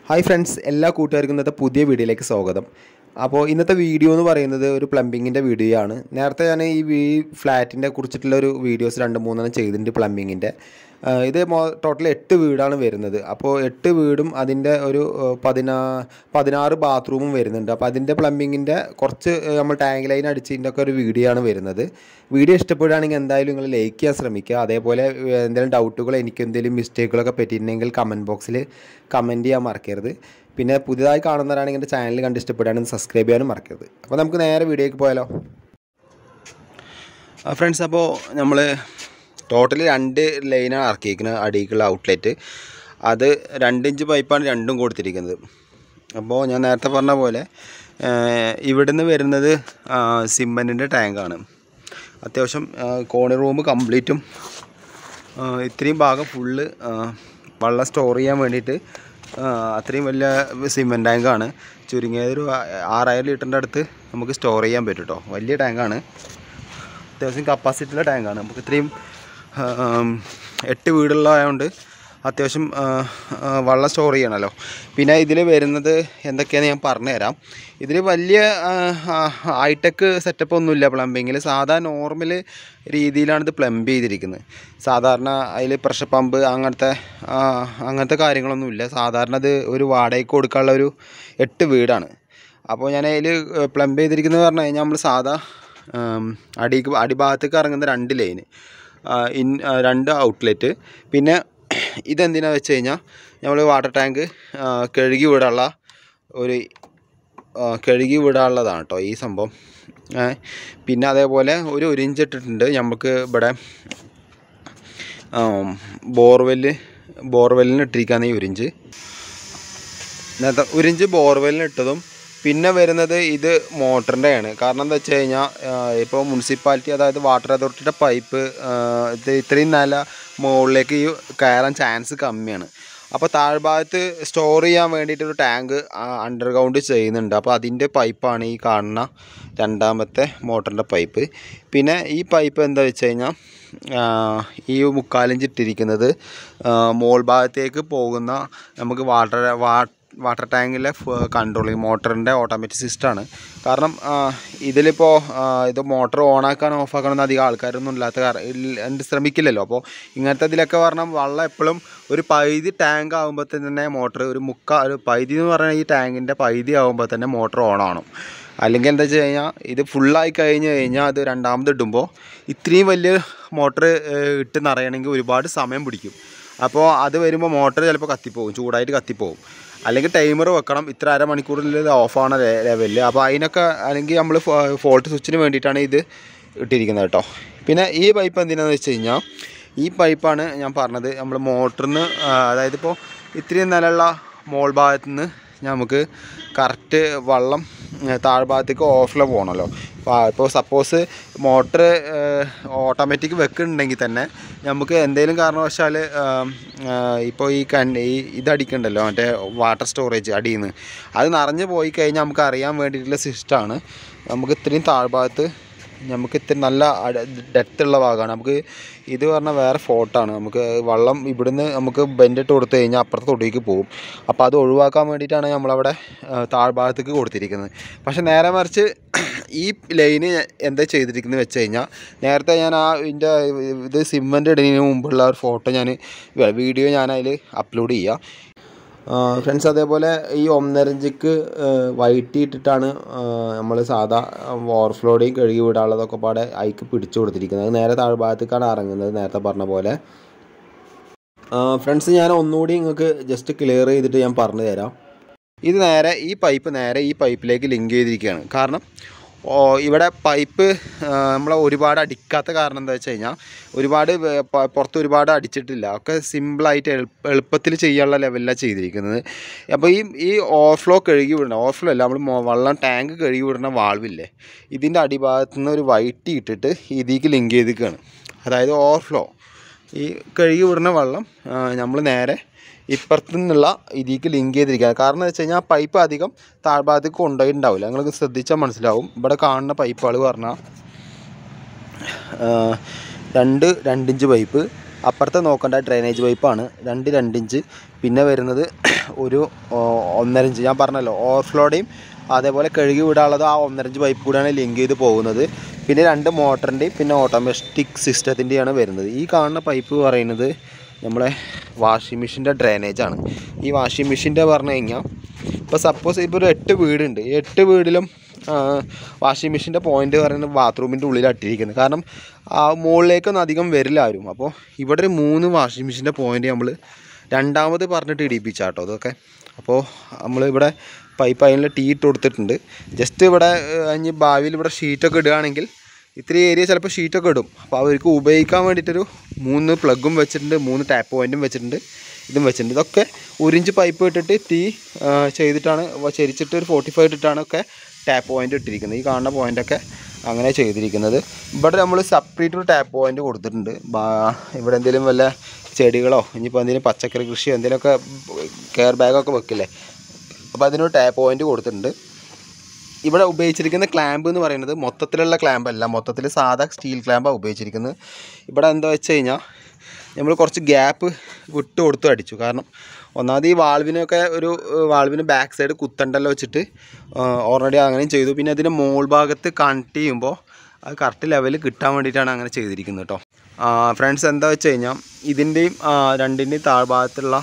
hi friends എല്ലാ കൂട്ടുകാർക്കും ഇന്നത്തെ പുതിയ വീഡിയോയിലേക്ക് സ്വാഗതം അപ്പോൾ ഇന്നത്തെ വീഡിയോ എന്ന് പറയുന്നത് ഒരു പ്ലംബിങ്ങിൻ്റെ വീഡിയോ ആണ് നേരത്തെ ഞാൻ ഈ വീ ഫ്ലാറ്റിൻ്റെ കുറിച്ചിട്ടുള്ള ഒരു വീഡിയോസ് രണ്ട് മൂന്നെണ്ണം ചെയ്തിട്ടുണ്ട് പ്ലംബിങ്ങിൻ്റെ ഇത് മൊ ടോട്ടൽ എട്ട് വീടാണ് വരുന്നത് അപ്പോൾ എട്ട് വീടും അതിൻ്റെ ഒരു ഏഹ്, പതിനാ പതിനാറ് ബാത്റൂമും വരുന്നുണ്ട് അപ്പോൾ അതിൻ്റെ പ്ലംബിങ്ങിൻ്റെ കുറച്ച് ഏഹ്, നമ്മൾ ടാങ്ക് ലൈൻ അടിച്ചതിൻ്റെ ഒക്കെ ഒരു വീഡിയോ ആണ് വരുന്നത് വീഡിയോ ഇഷ്ടപ്പെടുകയാണെങ്കിൽ എന്തായാലും നിങ്ങൾ ലൈക്ക് ചെയ്യാൻ ശ്രമിക്കുക അതേപോലെ ഏഹ്, എന്തെങ്കിലും ഡൗട്ടുകൾ എനിക്ക് എന്തെങ്കിലും മിസ്റ്റേക്കുകളൊക്കെ പറ്റിയിട്ടുണ്ടെങ്കിൽ കമൻറ്റ് ബോക്സിൽ കമൻറ്റ് ചെയ്യാൻ മറക്കരുത് പിന്നെ പുതിയതായി കാണുന്നവരാണെങ്കിൽ എൻ്റെ ചാനൽ കണ്ട് ഇഷ്ടപ്പെടുകയാണെങ്കിൽ സബ്സ്ക്രൈബ് ചെയ്യാനും മറക്കരുത് അപ്പോൾ നമുക്ക് നേരെ വീഡിയോയ്ക്ക് പോയാലോ ഫ്രണ്ട്സ് അപ്പോൾ നമ്മൾ ടോട്ടൽ രണ്ട് ലൈനാണ് ഇറക്കിയിരിക്കുന്നത് അടിയിലുള്ള ഔട്ട്ലെറ്റ് അത് രണ്ട് ഇഞ്ച് പൈപ്പാണ് രണ്ടും കൊടുത്തിരിക്കുന്നത് അപ്പോൾ ഞാൻ നേരത്തെ പറഞ്ഞ പോലെ ഏഹ്, ഇവിടുന്ന് വരുന്നത് സിമ്മൻറ്റിൻ്റെ ടാങ്കാണ് അത്യാവശ്യം കോണി റൂം കംപ്ലീറ്റും ആ, ഇത്രയും ഭാഗം ഫുള്ള് വെള്ളം സ്റ്റോർ ചെയ്യാൻ വേണ്ടിയിട്ട് ആ, അത്രയും വലിയ സിമെൻറ്റ് ടാങ്കാണ് ചുരുങ്ങിയത് ഒരു ആ- ആറായിരം ലിറ്ററിൻ്റെ അടുത്ത് നമുക്ക് സ്റ്റോർ ചെയ്യാൻ പറ്റും കേട്ടോ വലിയ ടാങ്കാണ് അത്യാവശ്യം കപ്പാസിറ്റിയുള്ള ടാങ്കാണ് നമുക്ക് ഇത്രയും ആ, ആം, എട്ട് വീടുള്ളതായതുകൊണ്ട് അത്യാവശ്യം ആ, ആ, വെള്ളം സ്റ്റോർ ചെയ്യണമല്ലോ പിന്നെ ഇതിൽ വരുന്നത് എന്തൊക്കെയാണെന്ന് ഞാൻ പറഞ്ഞുതരാം ഇതിൽ വലിയ ഹൈടെക് സെറ്റപ്പ് ഒന്നുമില്ല പ്ലംബിങ്ങിൽ സാധാ നോർമൽ രീതിയിലാണ് ഇത് പ്ലംബ് ചെയ്തിരിക്കുന്നത് സാധാരണ അതിൽ പ്രഷർ പമ്പ് അങ്ങനത്തെ ആ, അങ്ങനത്തെ കാര്യങ്ങളൊന്നുമില്ല സാധാരണ ഇത് ഒരു വാടകയ്ക്ക് കൊടുക്കാനുള്ള ഒരു എട്ട് വീടാണ് അപ്പോൾ ഞാൻ അതിൽ പ്ലംബ് ചെയ്തിരിക്കുന്നത് പറഞ്ഞു കഴിഞ്ഞാൽ നമ്മൾ സാധാ ആം, അടിക്ക് അടിഭാഗത്തേക്ക് ഇറങ്ങുന്ന രണ്ട് ലൈന് ഇൻ ആ, രണ്ട് ഔട്ട്ലെറ്റ് പിന്നെ ഇതെന്തിനാന്ന് വെച്ച് കഴിഞ്ഞാൽ നമ്മൾ വാട്ടർ ടാങ്ക് ആ, കഴുകി വിടാനുള്ള ഒരു ആ, കഴുകി വിടാനുള്ളതാണ് കേട്ടോ ഈ സംഭവം ഏ, പിന്നെ അതേപോലെ ഒരു ഒരു ഇഞ്ച് ഇട്ടിട്ടുണ്ട് നമുക്ക് ഇവിടെ ബോർവെല്ല് ബോർവെല്ലിന് ഇട്ടിരിക്കുകയാണ് ഈ ഒരു ഇഞ്ച് നേരത്തെ ഒരു ഇഞ്ച് ബോർവെല്ലിന് ഇട്ടതും പിന്നെ വരുന്നത് ഇത് മോട്ടറിൻ്റെ ആണ് കാരണം എന്താ വെച്ച് കഴിഞ്ഞാൽ ഇപ്പോൾ മുനിസിപ്പാലിറ്റി അതായത് വാട്ടർ അതോറിറ്റിയുടെ പൈപ്പ് ഇത് ഇത്രയും നല്ല മുകളിലേക്ക് ഈ കയറാൻ ചാൻസ് കമ്മിയാണ് അപ്പോൾ താഴ്ഭാഗത്ത് സ്റ്റോർ ചെയ്യാൻ വേണ്ടിയിട്ട് ഒരു ടാങ്ക് അണ്ടർഗ്രൗണ്ട് ചെയ്യുന്നുണ്ട് അപ്പോൾ അതിൻ്റെ പൈപ്പാണ് ഈ കാണുന്ന രണ്ടാമത്തെ മോട്ടറിൻ്റെ പൈപ്പ് പിന്നെ ഈ പൈപ്പ് എന്താ വെച്ച് കഴിഞ്ഞാൽ ഈ മുക്കാലിഞ്ച് ഇട്ടിരിക്കുന്നത് മോൾ ഭാഗത്തേക്ക് പോകുന്ന നമുക്ക് വാട്ടർ വാ വാട്ടർ ടാങ്കിലെ കൺട്രോളിങ് മോട്ടറിൻ്റെ ഓട്ടോമാറ്റിക് സിസ്റ്റമാണ് കാരണം ആ, ഇതിലിപ്പോൾ ആ, ഇത് മോട്ടർ ഓണാക്കാൻ ഓഫാക്കണമെന്ന് അധികം ആൾക്കാരൊന്നും ഇല്ലാത്ത കാരണം ഇല്ല- ശ്രമിക്കില്ലല്ലോ അപ്പോൾ ഇങ്ങനത്തെ ഇതിലൊക്കെ പറഞ്ഞാൽ വെള്ളം എപ്പോഴും ഒരു പൈതി ടാങ്ക് ആകുമ്പോൾ തന്നെ മോട്ടർ ഒരു മുക്കാ ഒരു പൈതി എന്ന് പറഞ്ഞാൽ ഈ ടാങ്കിൻ്റെ പൈതി ആകുമ്പോൾ തന്നെ മോട്ടർ ഓൺ ആവണം അല്ലെങ്കിൽ എന്താ വെച്ച് കഴിഞ്ഞാൽ ഇത് ഫുള്ളായി കഴിഞ്ഞ് കഴിഞ്ഞാൽ അത് രണ്ടാമത് ഇടുമ്പോൾ ഇത്രയും വലിയ മോട്ടർ ഇട്ട് നിറയണമെങ്കിൽ ഒരുപാട് സമയം പിടിക്കും അപ്പോൾ അത് വരുമ്പോൾ മോട്ടർ ചിലപ്പോൾ കത്തിപ്പോവും ചൂടായിട്ട് കത്തിപ്പോവും അല്ലെങ്കിൽ ടൈമർ വെക്കണം ഇത്ര അരമണിക്കൂറിൽ ഇത് ഓഫാണ് ലെവലിൽ അപ്പോൾ അതിനൊക്കെ അല്ലെങ്കിൽ നമ്മൾ ഫോൾട്ട് സ്വിച്ചിന് വേണ്ടിയിട്ടാണ് ഇത് ഇട്ടിരിക്കുന്നത് കേട്ടോ പിന്നെ ഈ പൈപ്പ് എന്തിനാന്ന് വെച്ച് കഴിഞ്ഞാൽ ഈ പൈപ്പാണ് ഞാൻ പറഞ്ഞത് നമ്മൾ മോട്ടറിന് അതായത് ഇപ്പോൾ ഇത്രയും നിലയുള്ള മോൾ ഭാഗത്തു നിന്ന് നമുക്ക് കറക്റ്റ് വെള്ളം ഏഹ്, താഴ്ഭാഗത്തേക്ക് ഓഫിൽ പോകണമല്ലോ ഇപ്പോൾ സപ്പോസ് മോട്ടർ ഓട്ടോമാറ്റിക് വെക്കുന്നുണ്ടെങ്കിൽ തന്നെ നമുക്ക് എന്തെങ്കിലും കാരണവശാൽ ഇപ്പോൾ ഈ കൺ ഈ ഇതടിക്കണ്ടല്ലോ മറ്റേ വാട്ടർ സ്റ്റോറേജ് അടിയിൽ നിന്ന് അത് നിറഞ്ഞു പോയി കഴിഞ്ഞാൽ നമുക്ക് അറിയാൻ വേണ്ടിയിട്ടുള്ള സിസ്റ്റമാണ് നമുക്ക് ഇത്രയും താഴ്ഭാഗത്ത് നമുക്ക് ഇത്തിരി നല്ല ഡെപ്ത് ഉള്ള ഭാഗമാണ് നമുക്ക് ഇത് പറഞ്ഞാൽ വേറെ ഫോട്ടാണ് നമുക്ക് വെള്ളം ഇവിടുന്ന് നമുക്ക് ബെൻഡിട്ട് കൊടുത്തു കഴിഞ്ഞാൽ അപ്പുറത്തെ തൊടിക്ക് പോകും അപ്പോൾ അത് ഒഴിവാക്കാൻ വേണ്ടിയിട്ടാണ് നമ്മളവിടെ ആ, താഴ്ഭാഗത്തേക്ക് കൊടുത്തിരിക്കുന്നത് പക്ഷെ നേരെ മറിച്ച് ഈ ലൈന് എന്താ ചെയ്തിരിക്കുന്നത് വെച്ച് കഴിഞ്ഞാൽ നേരത്തെ ഞാൻ ആ ഇതിൻ്റെ ഇത് സിമ്മൻ്റ് ഇടുന്നതിന് മുമ്പുള്ള ഒരു ഫോട്ടോ ഞാൻ വീഡിയോ ഞാൻ അതിൽ അപ്ലോഡ് ചെയ്യാം ഫ്രണ്ട്സ് അതേപോലെ ഈ ഒന്നരഞ്ചിക്ക് വൈറ്റ് ഇട്ടിട്ടാണ് നമ്മൾ സാധാ ഓവർഫ്ലോയുടെയും കഴുകി വിടാനുള്ളതൊക്കെ പാടെ അയക്ക് പിടിച്ചു കൊടുത്തിരിക്കുന്നത് അത് നേരെ താഴ്ഭാഗത്തേക്കാണ് ഇറങ്ങുന്നത് നേരത്തെ പറഞ്ഞ പോലെ ഫ്രണ്ട്സ് ഞാൻ ഒന്നുകൂടി നിങ്ങൾക്ക് ജസ്റ്റ് ക്ലിയർ ചെയ്തിട്ട് ഞാൻ പറഞ്ഞു തരാം ഇത് നേരെ ഈ പൈപ്പ് നേരെ ഈ പൈപ്പിലേക്ക് ലിങ്ക് ചെയ്തിരിക്കുകയാണ് കാരണം ഓ, ഇവിടെ പൈപ്പ് നമ്മൾ ഒരുപാട് അടിക്കാത്ത കാരണം എന്താ വെച്ച് കഴിഞ്ഞാൽ ഒരുപാട് വേ- പ- പുറത്ത് ഒരുപാട് അടിച്ചിട്ടില്ല ഒക്കെ സിമ്പിളായിട്ട് എളുപ്പ എളുപ്പത്തിൽ ചെയ്യാനുള്ള ലെവലിലാണ് ചെയ്തിരിക്കുന്നത് അപ്പോൾ ഈ ഈ ഓവർഫ്ലോ കഴുകി വിടണം ഓവർഫ്ലോ അല്ല നമ്മൾ മൊ- വെള്ളം ടാങ്ക് കഴുകി വിടുന്ന വാൾവില്ലേ ഇതിൻ്റെ അടിഭാഗത്തു നിന്ന് ഒരു വൈറ്റ് ഇട്ടിട്ട് ഇതിലേക്ക് ലിങ്ക് ചെയ്തിരിക്കുകയാണ് അതായത് ഓവർഫ്ലോ ഈ കഴുകി വിടുന്ന വെള്ളം നമ്മൾ നേരെ ഇപ്പുറത്തു നിന്നുള്ള ഇതിലേക്ക് ലിങ്ക് ചെയ്തിരിക്കുകയാണ് കാരണം എന്ന് വെച്ച് കഴിഞ്ഞാൽ ആ പൈപ്പ് അധികം താഴ്ഭാഗത്തേക്ക് കൊണ്ടുപോയിട്ടുണ്ടാവില്ല നിങ്ങൾക്ക് ശ്രദ്ധിച്ചാൽ മനസ്സിലാവും ഇവിടെ കാണുന്ന പൈപ്പുകൾ പറഞ്ഞാൽ രണ്ട് രണ്ടിഞ്ച് പൈപ്പ് അപ്പുറത്തെ നോക്കേണ്ട ഡ്രെയിനേജ് പൈപ്പാണ് രണ്ട് രണ്ട് ഇഞ്ച് പിന്നെ വരുന്നത് ഒരു ഓ, ഒന്നര ഇഞ്ച് ഞാൻ പറഞ്ഞല്ലോ ഓവർഫ്ലോയുടെയും അതേപോലെ കഴുകി വിടാനുള്ളത് ആ ഒന്നര ഇഞ്ച് പൈപ്പ് കൂടെയാണ് ലിങ്ക് ചെയ്ത് പോകുന്നത് പിന്നെ രണ്ട് മോട്ടറിൻ്റെയും പിന്നെ ഓട്ടോമാറ്റിക് സിസ്റ്റത്തിൻ്റെയാണ് വരുന്നത് ഈ കാണുന്ന പൈപ്പ് പറയുന്നത് നമ്മളെ വാഷിംഗ് മെഷീൻ്റെ ഡ്രെയിനേജാണ് ഈ വാഷിംഗ് മെഷീൻ്റെ പറഞ്ഞു കഴിഞ്ഞാൽ ഇപ്പോൾ സപ്പോസ് ഇപ്പോൾ ഒരു എട്ട് വീടുണ്ട് ഈ എട്ട് വീടിലും വാഷിംഗ് മെഷീൻ്റെ പോയിന്റ് പറയുന്നത് ബാത്റൂമിൻ്റെ ഉള്ളിലാണ് ഇട്ടിരിക്കുന്നത് കാരണം ആ മുകളിലേക്കൊന്നും അധികം വരില്ല ആരും അപ്പോൾ ഇവിടെ ഒരു മൂന്ന് വാഷിംഗ് മെഷീൻ്റെ പോയിന്റ് നമ്മൾ രണ്ടാമത് പറഞ്ഞിട്ട് ഇടിപ്പിച്ചാട്ടോ അതൊക്കെ അപ്പോൾ നമ്മളിവിടെ പൈപ്പ് അതിനുള്ള ടീ ഇട്ട് കൊടുത്തിട്ടുണ്ട് ജസ്റ്റ് ഇവിടെ ഏഹ്, ഇനി ഭാവിയിൽ ഇവിടെ ഷീറ്റൊക്കെ ഇടുകയാണെങ്കിൽ ഇത്തിരി ഏരിയ ചിലപ്പോൾ ഷീറ്റൊക്കെ ഇടും അപ്പോൾ അവർക്ക് ഉപയോഗിക്കാൻ വേണ്ടിയിട്ടൊരു മൂന്ന് പ്ലഗും വെച്ചിട്ടുണ്ട് മൂന്ന് ടാപ്പ് പോയിൻറ്റും വെച്ചിട്ടുണ്ട് ഇതും വെച്ചിട്ടുണ്ട് ഇതൊക്കെ ഒരു ഇഞ്ച് പൈപ്പ് ഇട്ടിട്ട് ടീ ആ, ചെയ്തിട്ടാണ് വ- ചരിച്ചിട്ട് ഒരു ഫോർട്ടി ഫൈവ് ഇട്ടിട്ടാണ് ഒക്കെ ടാപ്പ് പോയിൻ്റ് ഇട്ടിരിക്കുന്നത് ഈ കാണുന്ന പോയിൻ്റൊക്കെ അങ്ങനെ ചെയ്തിരിക്കുന്നത് ഇവിടെ നമ്മൾ സെപ്പറേറ്റ് ഒരു ടാപ്പ് പോയിൻ്റ് കൊടുത്തിട്ടുണ്ട് ബാ- ഇവിടെ എന്തെങ്കിലും വല്ല ചെടികളോ ഇനിയിപ്പോൾ എന്തെങ്കിലും പച്ചക്കറി കൃഷിയോ എന്തെങ്കിലുമൊക്കെ കെയർ ബാഗൊക്കെ വെക്കില്ലേ അപ്പോൾ അതിനൊരു ടാപ്പ് പോയിൻ്റ് കൊടുത്തിട്ടുണ്ട് ഇവിടെ ഉപയോഗിച്ചിരിക്കുന്ന ക്ലാമ്പ് എന്ന് പറയുന്നത് മൊത്തത്തിലുള്ള ക്ലാമ്പ് അല്ല മൊത്തത്തിൽ സാധാ സ്റ്റീൽ ക്ലാമ്പാണ് ഉപയോഗിച്ചിരിക്കുന്നത് ഇവിടെ എന്താ വെച്ച് കഴിഞ്ഞാൽ നമ്മൾ കുറച്ച് ഗ്യാപ്പ് വിട്ട് കൊടുത്ത് അടിച്ചു കാരണം ഒന്നാമത് ഈ വാൾവിനൊക്കെ ഒരു ഏഹ്, വാൾവിന് ബാക്ക് സൈഡ് കുത്തണ്ടല്ലോ വെച്ചിട്ട് ഓൾറെഡി അങ്ങനെയും ചെയ്തു പിന്നെ അതിൻ്റെ മോൾ ഭാഗത്ത് കണക്ട് ചെയ്യുമ്പോൾ അത് കറക്റ്റ് ലെവലിൽ കിട്ടാൻ വേണ്ടിയിട്ടാണ് അങ്ങനെ ചെയ്തിരിക്കുന്നത് കേട്ടോ ഫ്രണ്ട്സ് എന്താ വെച്ച് കഴിഞ്ഞാൽ ഇതിൻ്റെയും രണ്ടിൻ്റെയും താഴ്ഭാഗത്തുള്ള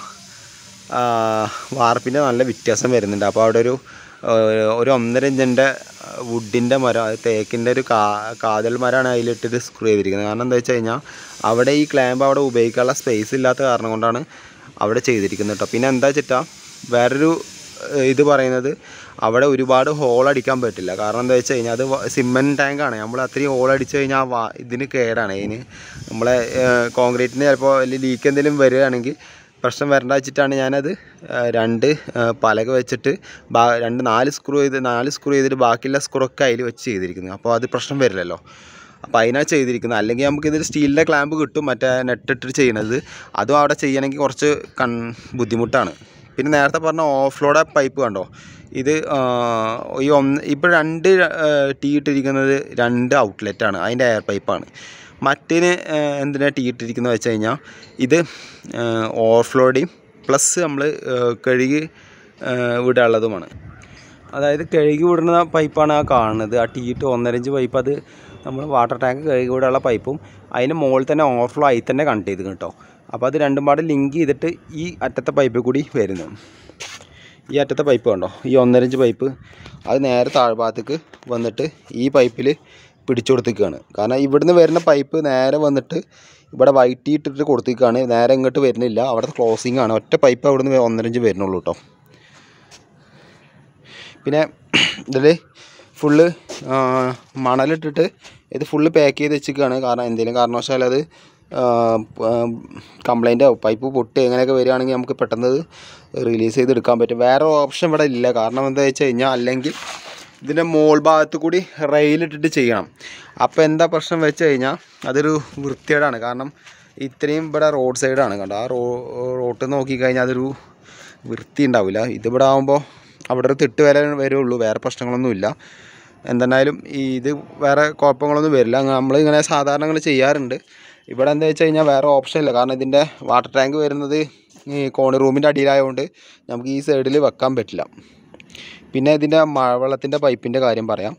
വാർപ്പിൻ്റെ നല്ല വ്യത്യാസം വരുന്നുണ്ട് അപ്പോൾ അവിടെ ഒരു ആ, ഒരു ഒന്നര ഇഞ്ചിൻ്റെ വുഡിൻ്റെ മരം അത് തേക്കിൻ്റെ ഒരു കാ കാതൽ മരമാണ് അതിലിട്ടിട്ട് സ്ക്രൂ ചെയ്തിരിക്കുന്നത് കാരണം എന്താ വെച്ച് കഴിഞ്ഞാൽ അവിടെ ഈ ക്ലാമ്പ് അവിടെ ഉപയോഗിക്കാനുള്ള സ്പേസ് ഇല്ലാത്ത കാരണം കൊണ്ടാണ് അവിടെ ചെയ്തിരിക്കുന്നത് കേട്ടോ പിന്നെ എന്താ വെച്ചിട്ടാ വേറൊരു ഏഹ്, ഇത് പറയുന്നത് അവിടെ ഒരുപാട് ഹോൾ അടിക്കാൻ പറ്റില്ല കാരണം എന്താ വെച്ച് കഴിഞ്ഞാൽ അത് സിമെൻറ്റ് ടാങ്കാണ് നമ്മൾ അത്രയും ഹോൾ അടിച്ച് കഴിഞ്ഞാൽ വാ ഇതിന് കേടാണ് അതിന് നമ്മളെ കോൺക്രീറ്റിന് ചിലപ്പോൾ വലിയ ലീക്ക് എന്തെങ്കിലും വരികയാണെങ്കിൽ പ്രശ്നം വരണ്ട വെച്ചിട്ടാണ് ഞാനത് ആ, രണ്ട് ആ, പലക വെച്ചിട്ട് ബാ രണ്ട് നാല് സ്ക്രൂ ചെയ്ത് നാല് സ്ക്രൂ ചെയ്തിട്ട് ബാക്കിയുള്ള സ്ക്രൂ ഒക്കെ അതിൽ വെച്ച് ചെയ്തിരിക്കുന്നത് അപ്പോൾ അത് പ്രശ്നം വരില്ലല്ലോ അപ്പോൾ അതിനാണ് ചെയ്തിരിക്കുന്നത് അല്ലെങ്കിൽ നമുക്ക് ഇതിൽ സ്റ്റീലിൻ്റെ ക്ലാമ്പ് കിട്ടും മറ്റേ നെട്ടിട്ട് ചെയ്യണത് അതും അവിടെ ചെയ്യണമെങ്കിൽ കുറച്ച് കൺ ബുദ്ധിമുട്ടാണ് പിന്നെ നേരത്തെ പറഞ്ഞ ഓഫ്ലോഡ് പൈപ്പ് കണ്ടോ ഇത് ആ, ഈ ഒന്ന് ഇപ്പോൾ രണ്ട് ടീ ഇട്ടിരിക്കുന്നത് രണ്ട് ഔട്ട്ലെറ്റാണ് അതിൻ്റെ എയർ പൈപ്പാണ് മറ്റേന് എന്തിനാണ് ടീ ഇട്ടിരിക്കുന്നത് വെച്ച് കഴിഞ്ഞാൽ ഇത് ഓവർഫ്ലോയുടെയും പ്ലസ് നമ്മൾ കഴുകി ആ, വിടാനുള്ളതുമാണ് അതായത് കഴുകി വിടുന്ന പൈപ്പാണ് ആ കാണുന്നത് ആ ടീ ഇട്ട് ഒന്നര ഇഞ്ച് പൈപ്പ് അത് നമ്മൾ വാട്ടർ ടാങ്ക് കഴുകി വിടാനുള്ള പൈപ്പും അതിന് മുകളിൽ തന്നെ ഓവർഫ്ലോ ആയി തന്നെ കണക്ട് ചെയ്ത് കേട്ടോ അപ്പോൾ അത് രണ്ടും പാടെ ലിങ്ക് ചെയ്തിട്ട് ഈ അറ്റത്തെ പൈപ്പിൽ കൂടി വരുന്നു ഈ അറ്റത്തെ പൈപ്പ് കണ്ടോ ഈ ഒന്നര ഇഞ്ച് പൈപ്പ് അത് നേരെ താഴ്ഭാഗത്തേക്ക് വന്നിട്ട് ഈ പൈപ്പിൽ പിടിച്ചു കൊടുത്തേക്കാണ് കാരണം ഇവിടുന്ന് വരുന്ന പൈപ്പ് നേരെ വന്നിട്ട് ഇവിടെ വൈറ്റി ഇട്ടിട്ട് കൊടുത്തേക്കാണ് നേരെ ഇങ്ങോട്ട് വരുന്നില്ല അവിടെ ക്ലോസിങ് ആണ് ഒറ്റ പൈപ്പ് അവിടുന്ന് ഒന്നര ഇഞ്ച് വരുന്നുള്ളൂ കേട്ടോ പിന്നെ ഇതിൽ ഫുള്ള് മണലിട്ടിട്ട് ഇത് ഫുള്ള് പാക്ക് ചെയ്ത് വെച്ചിരിക്കുകയാണ് കാരണം എന്തെങ്കിലും കാരണവശാൽ അത് കംപ്ലൈൻറ്റോ പൈപ്പ് പൊട്ടി അങ്ങനെയൊക്കെ വരികയാണെങ്കിൽ നമുക്ക് പെട്ടെന്ന് അത് റിലീസ് ചെയ്ത് എടുക്കാൻ പറ്റും വേറെ ഓപ്ഷൻ ഇവിടെ ഇല്ല കാരണം എന്താ വെച്ച് കഴിഞ്ഞാൽ അല്ലെങ്കിൽ ഇതിൻ്റെ മോൾ ഭാഗത്ത് കൂടി റെയിലിട്ടിട്ട് ചെയ്യണം അപ്പോൾ എന്താ പ്രശ്നം വെച്ച് കഴിഞ്ഞാൽ അതൊരു വൃത്തികേടാണ് കാരണം ഇത്രയും ഇവിടെ റോഡ് സൈഡാണ് കണ്ടോ ആ റോ റോട്ട് നോക്കിക്കഴിഞ്ഞാൽ അതൊരു വൃത്തി ഉണ്ടാവില്ല ഇതിവിടെ ആകുമ്പോൾ അവിടെ ഒരു തിട്ട് വരെ വരുള്ളൂ വേറെ പ്രശ്നങ്ങളൊന്നുമില്ല എന്തെന്നാലും ഈ ഇത് വേറെ കുഴപ്പങ്ങളൊന്നും വരില്ല നമ്മളിങ്ങനെ സാധാരണ ചെയ്യാറുണ്ട് ഇവിടെ എന്താ വെച്ച് കഴിഞ്ഞാൽ വേറെ ഓപ്ഷൻ ഇല്ല കാരണം ഇതിൻ്റെ വാട്ടർ ടാങ്ക് വരുന്നത് ഈ കോണി റൂമിൻ്റെ അടിയിലായതുകൊണ്ട് നമുക്ക് ഈ സൈഡിൽ വെക്കാൻ പറ്റില്ല പിന്നെ ഇതിൻ്റെ മഴവെള്ളത്തിൻ്റെ പൈപ്പിൻ്റെ കാര്യം പറയാം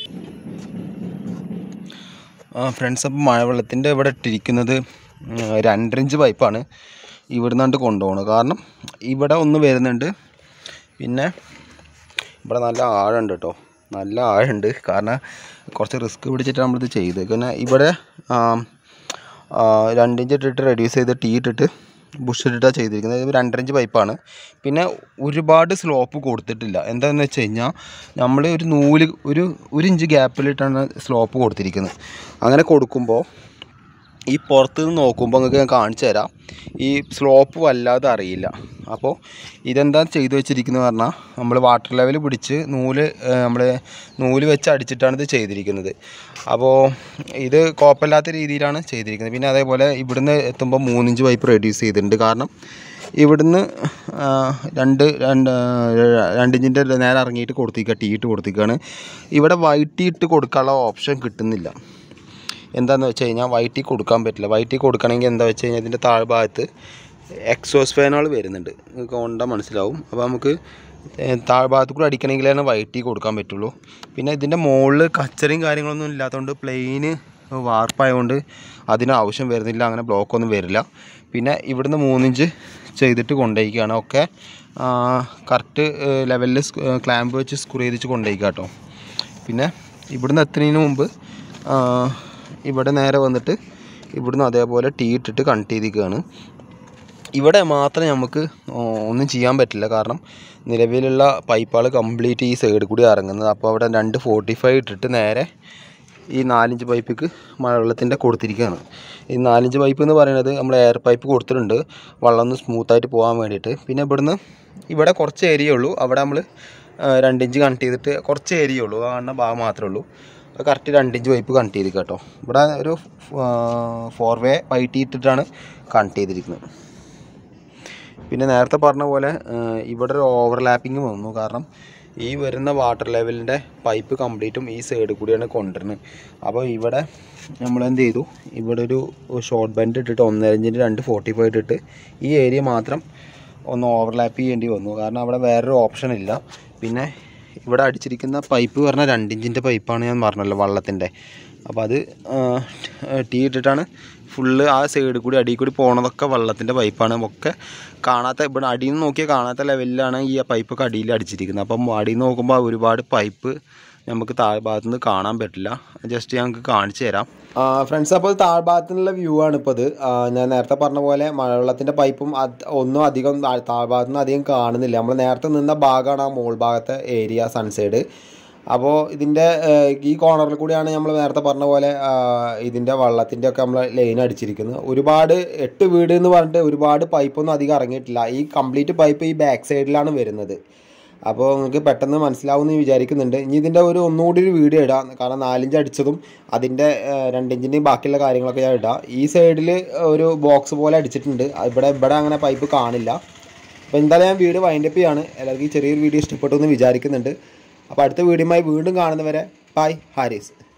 ഫ്രണ്ട്സ് അപ്പോൾ മഴവെള്ളത്തിൻ്റെ ഇവിടെ ഇട്ടിരിക്കുന്നത് ഉം, രണ്ടര പൈപ്പാണ് ഇവിടുന്നാണ്ട് കൊണ്ടുപോകണം കാരണം ഇവിടെ ഒന്ന് വരുന്നുണ്ട് പിന്നെ ഇവിടെ നല്ല ആഴമുണ്ട് കേട്ടോ നല്ല ആഴമുണ്ട് കാരണം കുറച്ച് റിസ്ക് പിടിച്ചിട്ട് നമ്മളിത് ചെയ്ത് പിന്നെ ഇവിടെ ആം, ആ, രണ്ടിഞ്ച് ഇട്ടിട്ട് റെഡ്യൂസ് ചെയ്ത് ടീ ഇട്ടിട്ട് ബുഷ് ഇട്ടിട്ടാണ് ചെയ്തിരിക്കുന്നത് ഇത് രണ്ടരഞ്ച് പൈപ്പാണ് പിന്നെ ഒരുപാട് സ്ലോപ്പ് കൊടുത്തിട്ടില്ല എന്താണെന്ന് വെച്ച് കഴിഞ്ഞാൽ നമ്മൾ ഒരു നൂല് ഒരു ഒരു ഇഞ്ച് ഗ്യാപ്പിലിട്ടാണ് സ്ലോപ്പ് കൊടുത്തിരിക്കുന്നത് അങ്ങനെ കൊടുക്കുമ്പോൾ ഈ പുറത്ത് നിന്ന് നോക്കുമ്പോൾ നിങ്ങൾക്ക് ഞാൻ കാണിച്ചു തരാം ഈ സ്ലോപ്പ് വല്ലാതെ അറിയില്ല അപ്പോൾ ഇതെന്താ ചെയ്തു വെച്ചിരിക്കുന്നത് പറഞ്ഞാൽ നമ്മൾ വാട്ടർ ലെവൽ പിടിച്ച് നൂല് നമ്മൾ നൂല് വെച്ച് അടിച്ചിട്ടാണ് ഇത് ചെയ്തിരിക്കുന്നത് അപ്പോൾ ഇത് കുഴപ്പമില്ലാത്ത രീതിയിലാണ് ചെയ്തിരിക്കുന്നത് പിന്നെ അതേപോലെ ഇവിടുന്ന് എത്തുമ്പോൾ മൂന്നിഞ്ച് പൈപ്പ് റെഡ്യൂസ് ചെയ്തിട്ടുണ്ട് കാരണം ഇവിടുന്ന് ആ, രണ്ട് രണ്ട് രണ്ടിഞ്ചിൻ്റെ നേരെ ഇറങ്ങിയിട്ട് കൊടുത്തിരിക്കുക ടീ ഇട്ട് കൊടുത്തിരിക്കുകയാണ് ഇവിടെ വൈറ്റ് ടീ ഇട്ട് കൊടുക്കാനുള്ള ഓപ്ഷൻ കിട്ടുന്നില്ല എന്താണെന്ന് വെച്ച് കഴിഞ്ഞാൽ വൈറ്റി കൊടുക്കാൻ പറ്റില്ല വൈറ്റി കൊടുക്കണമെങ്കിൽ എന്താ വെച്ച് കഴിഞ്ഞാൽ ഇതിൻ്റെ താഴ്ഭാഗത്ത് എക്സോസ് ഫാനുകൾ വരുന്നുണ്ട് നിങ്ങൾക്ക് കൊണ്ടാൽ മനസ്സിലാവും അപ്പോൾ നമുക്ക് ഏഹ്, താഴ്ഭാഗത്ത് കൂടെ അടിക്കണമെങ്കിലാണ് വൈറ്റി കൊടുക്കാൻ പറ്റുള്ളൂ പിന്നെ ഇതിൻ്റെ മുകളിൽ കച്ചറയും കാര്യങ്ങളൊന്നും ഇല്ലാത്തതുകൊണ്ട് പ്ലെയിന് വാർപ്പായതുകൊണ്ട് അതിന് ആവശ്യം വരുന്നില്ല അങ്ങനെ ബ്ലോക്കൊന്നും വരില്ല പിന്നെ ഇവിടുന്ന് മൂന്നിഞ്ച് ചെയ്തിട്ട് കൊണ്ടുപോയിക്കുകയാണ് ഒക്കെ കറക്റ്റ് ലെവലിൽ ക്ലാമ്പ് വെച്ച് സ്ക്രൂ ചെയ്തിച്ച് കൊണ്ടുപോയിക്കുക കേട്ടോ പിന്നെ ഇവിടുന്ന് എത്തുന്നതിന് മുമ്പ് ആ, ഇവിടെ നേരെ വന്നിട്ട് ഇവിടുന്ന് അതേപോലെ ടീ ഇട്ടിട്ട് കണക്ട് ചെയ്തിരിക്കുകയാണ് ഇവിടെ മാത്രം നമുക്ക് ഒന്നും ചെയ്യാൻ പറ്റില്ല കാരണം നിലവിലുള്ള പൈപ്പുകൾ കംപ്ലീറ്റ് ഈ സൈഡിൽ കൂടി ഇറങ്ങുന്നത് അപ്പോൾ അവിടെ രണ്ട് ഫോർട്ടി ഫൈവ് ഇട്ടിട്ട് നേരെ ഈ നാലിഞ്ച് പൈപ്പിക്ക് മഴവെള്ളത്തിൻ്റെ കൊടുത്തിരിക്കുകയാണ് ഈ നാലിഞ്ച് പൈപ്പ് എന്ന് പറയുന്നത് നമ്മൾ എയർ പൈപ്പ് കൊടുത്തിട്ടുണ്ട് വെള്ളം ഒന്ന് സ്മൂത്തായിട്ട് പോകാൻ വേണ്ടിയിട്ട് പിന്നെ ഇവിടുന്ന് ഇവിടെ കുറച്ച് ഏരിയ ഉള്ളൂ അവിടെ നമ്മൾ രണ്ടിഞ്ച് കണക്ട് ചെയ്തിട്ട് കുറച്ച് ഏരിയ ഉള്ളൂ ആ കാണുന്ന ഭാഗം മാത്രമേ ഉള്ളൂ അത് കറക്റ്റ് രണ്ടിഞ്ച് പൈപ്പ് കണക്ട് ചെയ്ത് കേട്ടോ ഇവിടെ ഒരു ഫോർ വേ വൈറ്റ് ഇട്ടിട്ടാണ് കണക്ട് ചെയ്തിരിക്കുന്നത് പിന്നെ നേരത്തെ പറഞ്ഞ പോലെ ആ, ഇവിടെ ഒരു ഓവർലാപ്പിംഗ് വന്നു കാരണം ഈ വരുന്ന വാട്ടർ ലെവലിൻ്റെ പൈപ്പ് കംപ്ലീറ്റും ഈ സൈഡിൽ കൂടിയാണ് കൊണ്ടുവരുന്നത് അപ്പോൾ ഇവിടെ നമ്മൾ എന്ത് ചെയ്തു ഇവിടെ ഒരു ഷോർട്ട് ബെൻഡ് ഇട്ടിട്ട് ഒന്നര ഇഞ്ചിൻ്റെ രണ്ട് ഫോർട്ടി ഫൈവ് ഇട്ടിട്ട് ഈ ഏരിയ മാത്രം ഒന്ന് ഓവർലാപ്പ് ചെയ്യേണ്ടി വന്നു കാരണം അവിടെ വേറൊരു ഓപ്ഷൻ ഇല്ല പിന്നെ ഇവിടെ അടിച്ചിരിക്കുന്ന പൈപ്പ് പറഞ്ഞാൽ രണ്ടിഞ്ചിൻ്റെ പൈപ്പാണ് ഞാൻ പറഞ്ഞല്ലോ വള്ളത്തിൻ്റെ അപ്പോൾ അത് ടീ ഇട്ടിട്ടാണ് ഫുള്ള് ആ സൈഡിൽ കൂടി അടിയിൽ കൂടി പോണതൊക്കെ വെള്ളത്തിൻ്റെ പൈപ്പാണ് ഒക്കെ കാണാത്ത ഇവിടെ അടിയിൽ നിന്ന് നോക്കിയാൽ കാണാത്ത ലെവലിലാണ് ഈ പൈപ്പൊക്കെ അടിയിൽ അടിച്ചിരിക്കുന്നത് അപ്പം അടിയിൽ നിന്ന് നോക്കുമ്പോൾ ഒരുപാട് പൈപ്പ് നമുക്ക് താഴ്ഭാഗത്തു നിന്ന് കാണാൻ പറ്റില്ല ജസ്റ്റ് ഞങ്ങൾക്ക് കാണിച്ചു തരാം ഫ്രണ്ട്സ് അപ്പോൾ താഴ്ഭാഗത്തുനിന്നുള്ള വ്യൂ ആണ് ഇപ്പോൾ ഇത് ആ, ഞാൻ നേരത്തെ പറഞ്ഞ പോലെ മഴവെള്ളത്തിൻ്റെ പൈപ്പും അത് ഒന്നും അധികം താഴ്- താഴ്ഭാഗത്ത് നിന്ന് അധികം കാണുന്നില്ല നമ്മൾ നേരത്തെ നിന്ന ഭാഗമാണ് ആ മോൾ ഭാഗത്തെ ഏരിയ സൺസൈഡ് അപ്പോൾ ഇതിൻ്റെ ഏഹ്, ഈ കോർണറിൽ കൂടിയാണ് നമ്മൾ നേരത്തെ പറഞ്ഞ പോലെ ആ, ഇതിൻ്റെ വള്ളത്തിൻ്റെ ഒക്കെ നമ്മൾ ലൈൻ അടിച്ചിരിക്കുന്നത് ഒരുപാട് എട്ട് വീട് എന്ന് പറഞ്ഞിട്ട് ഒരുപാട് പൈപ്പൊന്നും അധികം ഇറങ്ങിയിട്ടില്ല ഈ കംപ്ലീറ്റ് പൈപ്പ് ഈ ബാക്ക് സൈഡിലാണ് വരുന്നത് അപ്പോൾ നിങ്ങൾക്ക് പെട്ടെന്ന് മനസ്സിലാവുമെന്ന് വിചാരിക്കുന്നുണ്ട് ഇനി ഇതിൻ്റെ ഒരു ഒന്നുകൂടി ഒരു വീഡിയോ ഇടാം കാരണം നാലിഞ്ച് അടിച്ചതും അതിൻ്റെ ഏഹ്, രണ്ടിഞ്ചിൻ്റെയും ബാക്കിയുള്ള കാര്യങ്ങളൊക്കെ ഞാൻ ഇടാം ഈ സൈഡിൽ ഒരു ബോക്സ് പോലെ അടിച്ചിട്ടുണ്ട് ഇവിടെ ഇവിടെ അങ്ങനെ പൈപ്പ് കാണില്ല അപ്പോൾ എന്തായാലും ഞാൻ വീഡിയോ വൈൻഡപ്പ് ചെയ്യാണ് എല്ലാവർക്കും ഈ ചെറിയൊരു വീഡിയോ ഇഷ്ടപ്പെട്ടു എന്ന് വിചാരിക്കുന്നുണ്ട് അപ്പോൾ അടുത്ത വീഡിയോയുമായി വീണ്ടും കാണുന്നവരെ ബൈ ഹാരിസ്